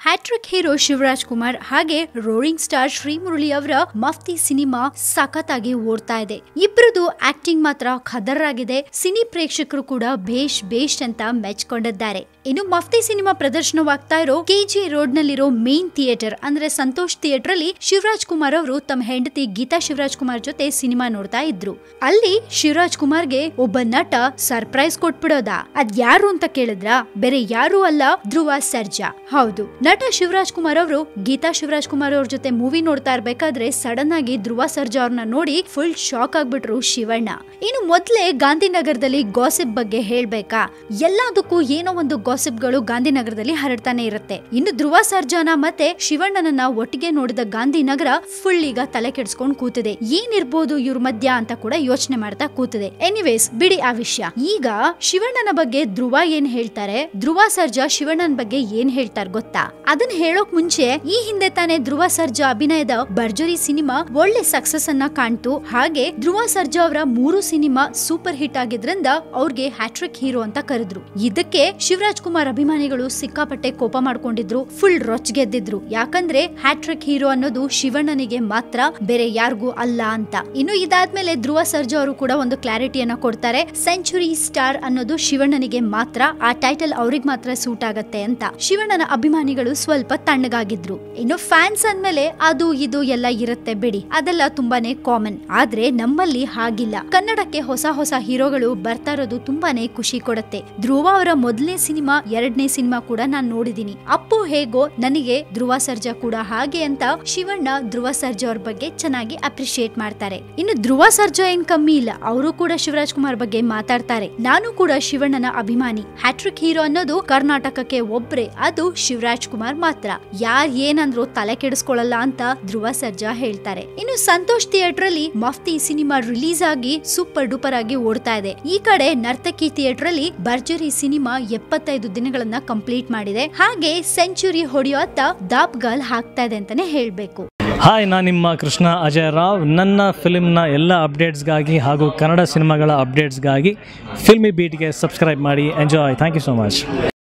hat trick hero Shivraj Kumar ಹಾಗೆ roaring star Srimurali ಅವರ Mufti cinema ಸಖತ್ತಾಗಿ ಓಡ್ತಾ ಇದೆ ಇಬ್ಬರದು ಆಕ್ಟಿಂಗ್ ಮಾತ್ರ ಖದರ್ ಆಗಿದೆ ಸಿನಿ ಪ್ರೇಕ್ಷಕರು ಕೂಡ ಬೇಷ್ ಬೇಷ್ ಅಂತ ಮೆಚ್ಕೊಂಡಿದ್ದಾರೆ ಇನ್ನು ಮಫ್ತಿ ಸಿನಿಮಾ ಪ್ರದರ್ಶನವಾಗ್ತಾ ಇರೋ ಕೆಜಿ ರೋಡ್ ನಲ್ಲಿರೋ ಮೇನ್ ಥಿಯೇಟರ್ ಅಂದ್ರೆ ಸಂತೋಷ್ ಥಿಯೇಟರ್ ಅಲ್ಲಿ ಶಿವರಾಜ್ ಕುಮಾರ್ ಅವರು ತಮ್ಮ ಹೆಂಡತಿ ಗೀತಾ ಶಿವರಾಜ್ ಕುಮಾರ್ ಜೊತೆ ಸಿನಿಮಾ ನೋಡ್ತಾ ಇದ್ರು ಅಲ್ಲಿ ಶಿವರಾಜ್ ಕುಮಾರ್ಗೆ ಒಬ್ಬ ನಟ ಸರ್ಪ್ರೈಸ್ ಕೊಟ್ಬಿಡೋದ ಅದ್ ಯಾರು ಅಂತ ಕೇಳಿದ್ರ ಬೇರೆ ಯಾರು ಅಲ್ಲ ಧ್ರುವ ಸರ್ಜಾ ಹೌದು ನಟ ಶಿವರಾಜ್ ಕುಮಾರ್ ಅವರು ಗೀತಾ ಶಿವರಾಜ್ ಕುಮಾರ್ ಅವ್ರ ಜೊತೆ ಮೂವಿ ನೋಡ್ತಾ ಇರ್ಬೇಕಾದ್ರೆ ಸಡನ್ ಆಗಿ ಧ್ರುವ ಸರ್ಜಾ ಅವ್ರನ್ನ ನೋಡಿ ಫುಲ್ ಶಾಕ್ ಆಗ್ಬಿಟ್ರು ಶಿವಣ್ಣ ಇನ್ನು ಮೊದ್ಲೇ ಗಾಂಧಿನಗರದಲ್ಲಿ ಗಾಸಿಪ್ ಬಗ್ಗೆ ಹೇಳ್ಬೇಕಾ ಎಲ್ಲದಕ್ಕೂ ಏನೋ ಒಂದು ಗಾಸಿಪ್ಗಳು ಗಾಂಧಿನಗರದಲ್ಲಿ ಹರಡ್ತಾನೆ ಇರುತ್ತೆ ಇನ್ನು ಧ್ರುವ ಸರ್ಜಾನ ಮತ್ತೆ ಶಿವಣ್ಣನನ್ನ ಒಟ್ಟಿಗೆ ನೋಡಿದ ಗಾಂಧಿನಗರ ಫುಲ್ ಈಗ ತಲೆ ಕೆಡ್ಸ್ಕೊಂಡ್ ಕೂತಿದೆ ಏನಿರ್ಬೋದು ಇವ್ರ ಮಧ್ಯ ಅಂತ ಕೂಡ ಯೋಚನೆ ಮಾಡ್ತಾ ಕೂತಿದೆ ಎನಿವೇಸ್ ಬಿಡಿ ಆ ವಿಷಯ ಈಗ ಶಿವಣ್ಣನ ಬಗ್ಗೆ ಧ್ರುವ ಏನ್ ಹೇಳ್ತಾರೆ ಧ್ರುವ ಸರ್ಜಾ ಶಿವಣ್ಣನ ಬಗ್ಗೆ ಏನ್ ಹೇಳ್ತಾರೆ ಗೊತ್ತಾ ಅದನ್ನ ಹೇಳೋಕ್ ಮುಂಚೆ ಈ ಹಿಂದೆ ತಾನೇ ಧ್ರುವ ಸರ್ಜಾ ಅಭಿನಯದ ಭರ್ಜರಿ ಸಿನಿಮಾ ಒಳ್ಳೆ ಸಕ್ಸಸ್ ಅನ್ನ ಕಾಣ್ತು ಹಾಗೆ ಧ್ರುವ ಸರ್ಜಾ ಅವರ ಮೂರು ಸಿನಿಮಾ ಸೂಪರ್ ಹಿಟ್ ಆಗಿದ್ರಿಂದ ಅವ್ರಿಗೆ ಹ್ಯಾಟ್ರಿಕ್ ಹೀರೋ ಅಂತ ಕರೆದ್ರು ಇದಕ್ಕೆ ಶಿವರಾಜ್ ಕುಮಾರ್ ಅಭಿಮಾನಿಗಳು ಸಿಕ್ಕಾಪಟ್ಟೆ ಕೋಪ ಮಾಡ್ಕೊಂಡಿದ್ರು ಫುಲ್ ರೊಚ್ಗೆದ್ದಿದ್ರು ಯಾಕಂದ್ರೆ ಹ್ಯಾಟ್ರಿಕ್ ಹೀರೋ ಅನ್ನೋದು ಶಿವಣ್ಣನಿಗೆ ಮಾತ್ರ ಬೇರೆ ಯಾರಿಗೂ ಅಲ್ಲ ಅಂತ ಇನ್ನು ಇದಾದ್ಮೇಲೆ ಧ್ರುವ ಸರ್ಜಾ ಅವರು ಕೂಡ ಒಂದು ಕ್ಲಾರಿಟಿಯನ್ನ ಕೊಡ್ತಾರೆ ಸೆಂಚುರಿ ಸ್ಟಾರ್ ಅನ್ನೋದು ಶಿವಣ್ಣನಿಗೆ ಮಾತ್ರ ಆ ಟೈಟಲ್ ಅವ್ರಿಗೆ ಮಾತ್ರ ಸೂಟ್ ಆಗತ್ತೆ ಅಂತ ಶಿವಣ್ಣನ ಅಭಿಮಾನಿಗಳು ಸ್ವಲ್ಪ ತಣ್ಣಗಾಗಿದ್ರು ಇನ್ನು ಫ್ಯಾನ್ಸ್ ಅಂದ್ಮೇಲೆ ಅದು ಇದು ಎಲ್ಲ ಇರುತ್ತೆ ಬಿಡಿ ಅದೆಲ್ಲ ತುಂಬಾನೇ ಕಾಮನ್ ಆದ್ರೆ ನಮ್ಮಲ್ಲಿ ಹಾಗಿಲ್ಲ ಕನ್ನಡಕ್ಕೆ ಹೊಸ ಹೊಸ ಹೀರೋಗಳು ಬರ್ತಾ ಇರೋದು ತುಂಬಾನೇ ಖುಷಿ ಕೊಡುತ್ತೆ ಧ್ರುವ ಅವರ ಮೊದಲನೇ ಸಿನಿಮಾ ಎರಡನೇ ಸಿನಿಮಾ ಕೂಡ ನಾನ್ ನೋಡಿದೀನಿ ಅಪ್ಪು ಹೇಗೋ ನನಗೆ ಧ್ರುವ ಸರ್ಜಾ ಕೂಡ ಹಾಗೆ ಅಂತ ಶಿವಣ್ಣ ಧ್ರುವ ಸರ್ಜಾ ಅವ್ರ ಬಗ್ಗೆ ಚೆನ್ನಾಗಿ ಅಪ್ರಿಶಿಯೇಟ್ ಮಾಡ್ತಾರೆ ಇನ್ನು ಧ್ರುವ ಸರ್ಜಾ ಏನ್ ಕಮ್ಮಿ ಇಲ್ಲ ಅವರು ಕೂಡ ಶಿವರಾಜ್ ಕುಮಾರ್ ಬಗ್ಗೆ ಮಾತಾಡ್ತಾರೆ ನಾನು ಕೂಡ ಶಿವಣ್ಣನ ಅಭಿಮಾನಿ ಹ್ಯಾಟ್ರಿಕ್ ಹೀರೋ ಅನ್ನೋದು ಕರ್ನಾಟಕಕ್ಕೆ ಒಬ್ರೆ ಅದು ಶಿವರಾಜ್ ಕುಮಾರ್ ಮಾತ್ರ ಯಾರ್ ಏನಂದ್ರು ತಲೆ ಕೆಡಿಸ್ಕೊಳ್ಳಲ್ಲ ಅಂತ ಧ್ರುವ ಸರ್ಜಾ ಹೇಳ್ತಾರೆ ಇನ್ನು ಸಂತೋಷ್ ಥಿಯೇಟರ್ ಅಲ್ಲಿ ಮಫ್ತಿ ಸಿನಿಮಾ ರಿಲೀಸ್ ಆಗಿ ಸೂಪರ್ ಡೂಪರ್ ಆಗಿ ಓಡ್ತಾ ಇದೆ ಈ ಕಡೆ ನರ್ತಕಿ ಥಿಯೇಟರ್ ಅಲ್ಲಿ ಭರ್ಜರಿ ಸಿನಿಮಾ ಎಪ್ಪತ್ತೈದು ದಿನಗಳನ್ನ ಕಂಪ್ಲೀಟ್ ಮಾಡಿದೆ ಹಾಗೆ ಸೆಂಚುರಿ ಹೊಡೆಯೋತ್ತ ದಾಪ್ಗಾಲ್ ಹಾಕ್ತಾ ಇದೆ ಅಂತಾನೆ ಹೇಳ್ಬೇಕು ಹಾಯ್ ನಾನು ನಿಮ್ಮ ಕೃಷ್ಣ ಅಜಯ್ ರಾವ್ ನನ್ನ ಫಿಲ್ಮ್ನ ಎಲ್ಲ ಅಪ್ಡೇಟ್ಸ್ಗಾಗಿ ಹಾಗೂ ಕನ್ನಡ ಸಿನಿಮಾಗಳ ಅಪ್ಡೇಟ್ಸ್ಗಾಗಿ ಫಿಲ್ಮಿ ಬೀಟ್ಗೆ ಸಬ್ಸ್ಕ್ರೈಬ್ ಮಾಡಿ enjoy thank you so much